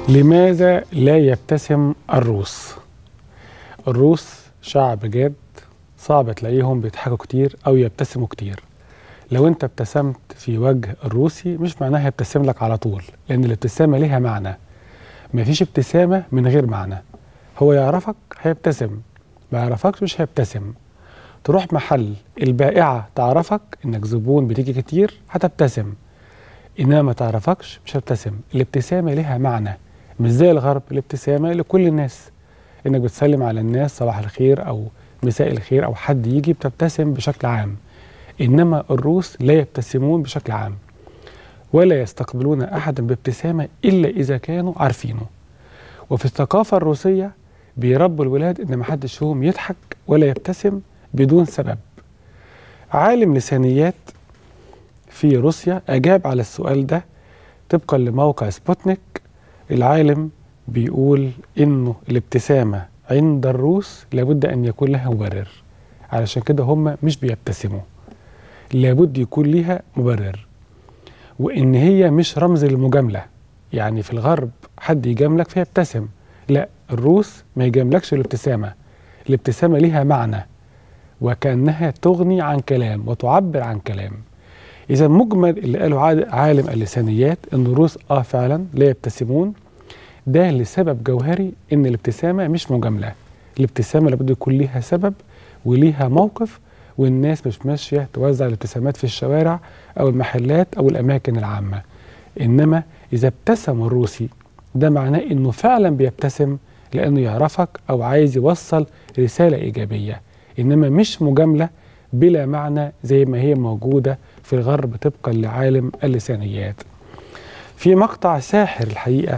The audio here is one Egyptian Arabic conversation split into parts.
لماذا لا يبتسم الروس؟ الروس شعب جاد صعب تلاقيهم بيضحكوا كتير أو يبتسموا كتير لو أنت ابتسمت في وجه الروسي مش معناها يبتسم لك على طول لأن الابتسامة ليها معنى مفيش ابتسامة من غير معنى هو يعرفك هيبتسم ما يعرفكش مش هيبتسم تروح محل البائعة تعرفك إنك زبون بتيجي كتير هتبتسم إنما ما تعرفكش مش هتبتسم الابتسامة ليها معنى مش زي الغرب الابتسامة لكل الناس انك بتسلم على الناس صباح الخير او مساء الخير او حد يجي بتبتسم بشكل عام انما الروس لا يبتسمون بشكل عام ولا يستقبلون احدا بابتسامه الا اذا كانوا عارفينه وفي الثقافه الروسيه بيربوا الولاد ان ما حدش فيهم يضحك ولا يبتسم بدون سبب عالم لسانيات في روسيا اجاب على السؤال ده طبقا لموقع سبوتنيك العالم بيقول انه الابتسامه عند الروس لابد ان يكون لها مبرر علشان كده هم مش بيبتسموا لابد يكون ليها مبرر وان هي مش رمز للمجامله يعني في الغرب حد يجاملك فيبتسم لا الروس ما يجاملكش الابتسامه الابتسامه ليها معنى وكانها تغني عن كلام وتعبر عن كلام اذا مجمل اللي قاله عالم اللسانيات ان الروس اه فعلا لا يبتسمون ده لسبب جوهري ان الابتسامه مش مجامله الابتسامه لابد يكون ليها سبب وليها موقف والناس مش ماشيه توزع الابتسامات في الشوارع او المحلات او الاماكن العامه انما اذا ابتسم الروسي ده معناه انه فعلا بيبتسم لانه يعرفك او عايز يوصل رساله ايجابيه انما مش مجامله بلا معنى زي ما هي موجوده في الغرب طبقا لعالم اللسانيات في مقطع ساحر الحقيقه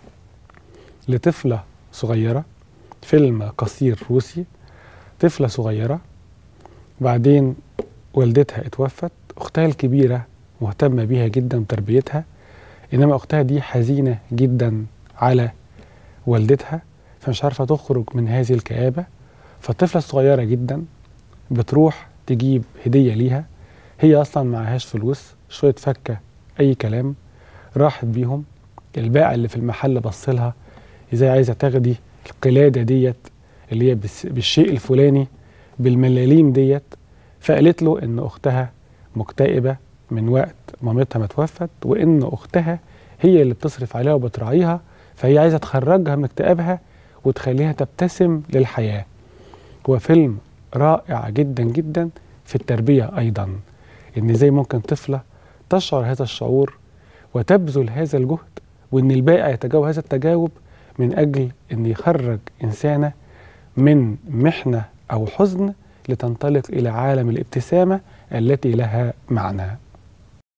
لطفلة صغيرة فيلم قصير روسي طفلة صغيرة بعدين والدتها اتوفت أختها الكبيرة مهتمة بيها جدا بتربيتها إنما أختها دي حزينة جدا على والدتها فمش عارفة تخرج من هذه الكآبة فالطفلة الصغيرة جدا بتروح تجيب هدية ليها هي أصلا معهاش فلوس شوية فكة أي كلام راحت بيهم البائع اللي في المحل بصلها ازاي عايزه تاخدي القلاده ديت اللي هي بالشيء الفلاني بالملاليم ديت فقالت له ان اختها مكتئبه من وقت مامتها ما توفت وان اختها هي اللي بتصرف عليها وبتراعيها فهي عايزه تخرجها من اكتئابها وتخليها تبتسم للحياه هو فيلم رائع جدا جدا في التربيه ايضا ان ازاي ممكن طفله تشعر هذا الشعور وتبذل هذا الجهد وان البائع يتجاوب هذا التجاوب من أجل أن يخرج إنسانة من محنة أو حزن لتنطلق إلى عالم الابتسامة التي لها معنى